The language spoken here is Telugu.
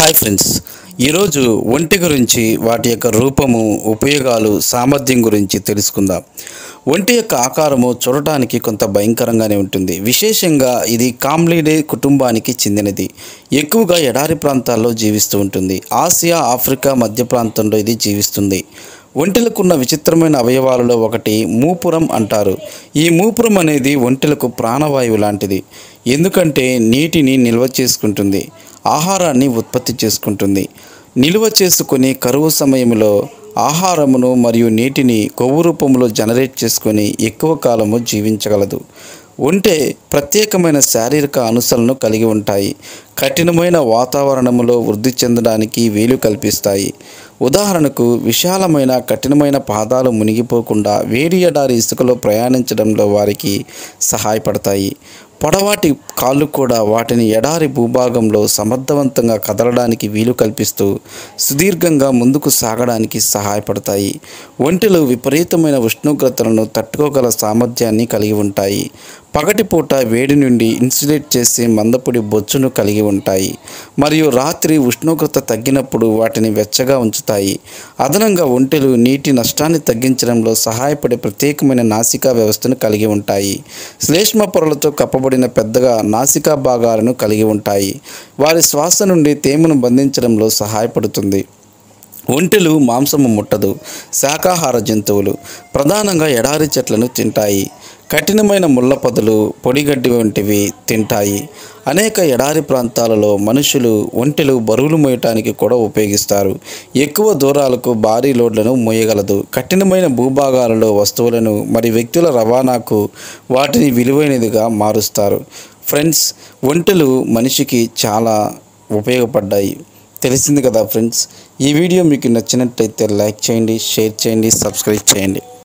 హాయ్ ఫ్రెండ్స్ ఈరోజు ఒంటి గురించి వాటి యొక్క రూపము ఉపయోగాలు సామర్థ్యం గురించి తెలుసుకుందాం ఒంటి యొక్క ఆకారము చూడటానికి కొంత భయంకరంగానే ఉంటుంది విశేషంగా ఇది కామ్లీడే కుటుంబానికి చెందినది ఎక్కువగా ఎడారి ప్రాంతాల్లో జీవిస్తూ ఉంటుంది ఆసియా ఆఫ్రికా మధ్య ప్రాంతంలో ఇది జీవిస్తుంది ఒంటెలకున్న విచిత్రమైన అవయవాలలో ఒకటి మూపురం అంటారు ఈ మూపురం అనేది ఒంటెలకు ప్రాణవాయువు లాంటిది ఎందుకంటే నీటిని నిల్వ చేసుకుంటుంది ఆహారాన్ని ఉత్పత్తి చేసుకుంటుంది నిల్వ చేసుకుని కరువు సమయంలో ఆహారమును మరియు నీటిని కొవ్వు రూపంలో జనరేట్ చేసుకొని ఎక్కువ కాలము జీవించగలదు ఒంటె ప్రత్యేకమైన శారీరక అనుసరణను కలిగి ఉంటాయి కఠినమైన వాతావరణంలో వృద్ధి చెందడానికి వీలు కల్పిస్తాయి ఉదాహరణకు విశాలమైన కఠినమైన పాదాలు మునిగిపోకుండా వేడి ఎడారి ఇసుకలో ప్రయాణించడంలో వారికి సహాయపడతాయి పొడవాటి కాళ్ళు కూడా వాటిని ఎడారి భూభాగంలో సమర్థవంతంగా కదలడానికి వీలు కల్పిస్తూ సుదీర్ఘంగా ముందుకు సాగడానికి సహాయపడతాయి ఒంటెలు విపరీతమైన ఉష్ణోగ్రతలను తట్టుకోగల సామర్థ్యాన్ని కలిగి ఉంటాయి పగటిపూట వేడి నుండి ఇన్సులేట్ చేసే మందపొడి బొచ్చును కలిగి ఉంటాయి మరియు రాత్రి ఉష్ణోగ్రత తగ్గినప్పుడు వాటిని వెచ్చగా ఉంచుతాయి అదనంగా ఒంటెలు నీటి నష్టాన్ని తగ్గించడంలో సహాయపడే ప్రత్యేకమైన నాసికా వ్యవస్థను కలిగి ఉంటాయి శ్లేష్మ పొరలతో కప్పబడిన పెద్దగా నాసికా భాగాలను కలిగి ఉంటాయి వారి శ్వాస నుండి తేమను బంధించడంలో సహాయపడుతుంది ఒంటెలు మాంసము ముట్టదు శాకాహార జంతువులు ప్రధానంగా ఎడారి చెట్లను తింటాయి కఠినమైన ముళ్ళ పొదలు పొడిగడ్డి వంటివి తింటాయి అనేక ఎడారి ప్రాంతాలలో మనుషులు ఒంటెలు బరువులు మోయటానికి కూడా ఉపయోగిస్తారు ఎక్కువ దూరాలకు భారీ లోడ్లను మోయగలదు కఠినమైన భూభాగాలలో వస్తువులను మరి వ్యక్తుల రవాణాకు వాటిని విలువైనదిగా మారుస్తారు ఫ్రెండ్స్ ఒంటెలు మనిషికి చాలా ఉపయోగపడ్డాయి తెలిసింది కదా ఫ్రెండ్స్ ఈ వీడియో మీకు నచ్చినట్లయితే లైక్ చేయండి షేర్ చేయండి సబ్స్క్రైబ్ చేయండి